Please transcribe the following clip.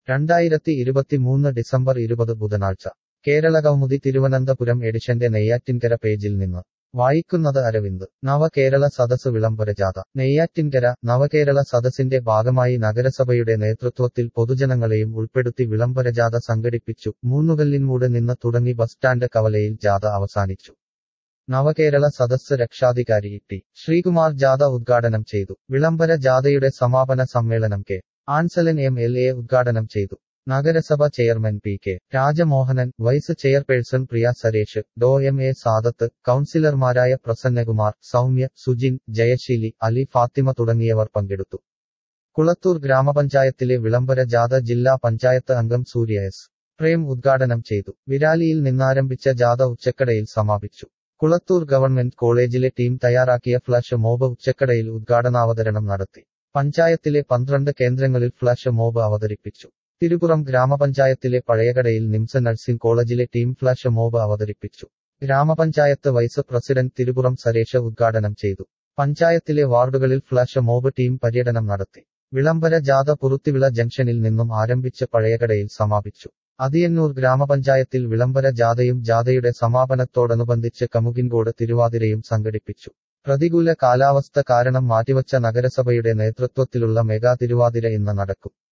രണ്ടായിരത്തി ഇരുപത്തിമൂന്ന് ഡിസംബർ ഇരുപത് ബുധനാഴ്ച കേരളകൗമുദി തിരുവനന്തപുരം എഡിഷന്റെ നെയ്യാറ്റിൻകര പേജിൽ നിന്ന് വായിക്കുന്നത് അരവിന്ദ് നവകേരള സദസ് വിളംബര ജാഥ നെയ്യാറ്റിൻകര നവകേരള സദസ്സിന്റെ ഭാഗമായി നഗരസഭയുടെ നേതൃത്വത്തിൽ പൊതുജനങ്ങളെയും ഉൾപ്പെടുത്തി വിളംബര ജാഥ സംഘടിപ്പിച്ചു മൂന്നുകല്ലിൻമൂട് നിന്ന് തുടങ്ങി ബസ് സ്റ്റാൻഡ് കവലയിൽ ജാഥ അവസാനിച്ചു നവകേരള സദസ്സ് രക്ഷാധികാരി ടി ശ്രീകുമാർ ജാഥ ഉദ്ഘാടനം ചെയ്തു വിളംബര ജാഥയുടെ സമാപന സമ്മേളനം K Ansalan M L A ഉദ്ഘാടനം ചെയ്തു നഗരസഭ chairman P K Rajamohanan vice chairperson Priya Saresh ഡോ എം എ സാദത്ത് കൌൺസിലർമാരായ പ്രസന്നകുമാർ സൗമ്യ സുജിൻ ജയശീലി അലി ഫാത്തിമ തുടങ്ങിയവർ പങ്കെടുത്തു കുളത്തൂർ ഗ്രാമപഞ്ചായത്തിലെ വിളംബര ജാഥ ജില്ലാ പഞ്ചായത്ത് അംഗം സൂര്യ എസ് പ്രേം ഉദ്ഘാടനം ചെയ്തു വിരാലിയിൽ നിന്നാരംഭിച്ച ജാഥ ഉച്ചക്കടയിൽ സമാപിച്ചു കുളത്തൂർ ഗവൺമെന്റ് കോളേജിലെ ടീം തയ്യാറാക്കിയ ഫ്ലാഷ് മോബ് ഉച്ചക്കടയിൽ ഉദ്ഘാടനാവതരണം നടത്തി പഞ്ചായത്തിലെ പന്ത്രണ്ട് കേന്ദ്രങ്ങളിൽ ഫ്ലാഷ് മോബ് അവതരിപ്പിച്ചു തിരുപുറം ഗ്രാമപഞ്ചായത്തിലെ പഴയകടയിൽ നിംസ് നഴ്സിംഗ് കോളേജിലെ ടീം ഫ്ലാഷ് മോബ് അവതരിപ്പിച്ചു ഗ്രാമപഞ്ചായത്ത് വൈസ് പ്രസിഡന്റ് തിരുപുറം സരേഷ ഉദ്ഘാടനം ചെയ്തു പഞ്ചായത്തിലെ വാർഡുകളിൽ ഫ്ലാഷ് മോബ് ടീം പര്യടനം നടത്തി വിളംബര ജാഥ പുറത്തിവിള ജംഗ്ഷനിൽ നിന്നും ആരംഭിച്ച് പഴയകടയിൽ സമാപിച്ചു അതിയന്നൂർ ഗ്രാമപഞ്ചായത്തിൽ വിളംബര ജാഥയും ജാഥയുടെ സമാപനത്തോടനുബന്ധിച്ച് കമുകിൻകോട് തിരുവാതിരയും സംഘടിപ്പിച്ചു പ്രതികൂല കാലാവസ്ഥ കാരണം മാറ്റിവച്ച നഗരസഭയുടെ നേതൃത്വത്തിലുള്ള മെഗാ തിരുവാതിര ഇന്ന് നടക്കും